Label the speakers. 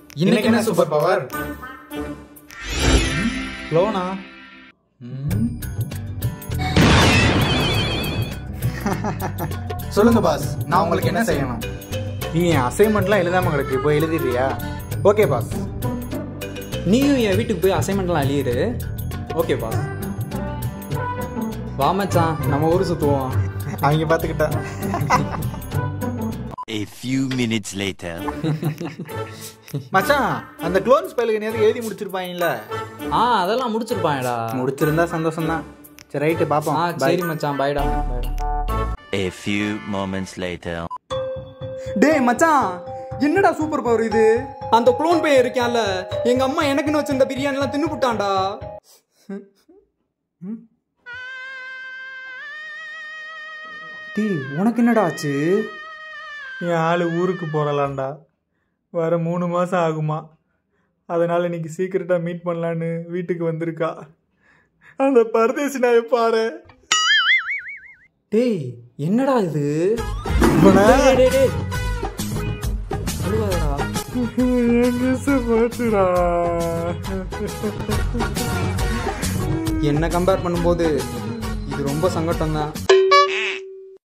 Speaker 1: இன்னைக்கு என்ன super power
Speaker 2: லோனா
Speaker 1: சொல்லுங்க பாஸ் நான் உங்களுக்கு என்ன செய்யணும்
Speaker 2: நீ அசைன்மெண்ட்லாம் எழுதாம கிடக்கு இப்போ எழுதிடுறியா ஓகே பாஸ்
Speaker 3: நீயும் என் வீட்டுக்கு போய் அசைன்மெண்ட்லாம் அழியிரு ஓகே பாஸ் வா மச்சான் நம்ம ஊர் சுற்றுவோம்
Speaker 2: அவங்க பார்த்துக்கிட்டா
Speaker 4: A few minutes later.
Speaker 2: மச்சான் அந்த க்ளோன் ஸ்பெல்லுக்கு நேரம் எழுதி முடிச்சிருப்பாங்கல்ல
Speaker 3: ஆ அதெல்லாம் முடிச்சிருப்பாங்கடா
Speaker 2: முடிச்சிருந்தா சந்தோஷம் தான் சரி ரைட்டு
Speaker 3: ஆ
Speaker 2: பார்ப்போம்
Speaker 3: சரி மச்சான் பாய்டா பாய்டா
Speaker 4: A few moments later.
Speaker 3: டேய் மச்சான் என்னடா சூப்பர் பவர் இது அந்த குளோன் பையன் இருக்கான்ல எங்க அம்மா எனக்குன்னு வச்சிருந்த பிரியாணிலாம் தின்னு புட்டான்டா டேய் உனக்கு என்னடா ஆச்சு
Speaker 2: என் ஆள் ஊருக்கு போகலாம்டா வர மூணு மாதம் ஆகுமா அதனால் இன்னைக்கு சீக்கிரட்டாக மீட் பண்ணலான்னு வீட்டுக்கு வந்திருக்கா அந்த பரதேசி நாயை பாரு
Speaker 3: டேய் என்னடா இது
Speaker 2: இவனை
Speaker 3: டேய், டேய், டேய். அழுவாதடா.
Speaker 2: எங்க பாத்துடா
Speaker 3: என்ன கம்பேர் பண்ணும்போது இது ரொம்ப சங்கடம் தான்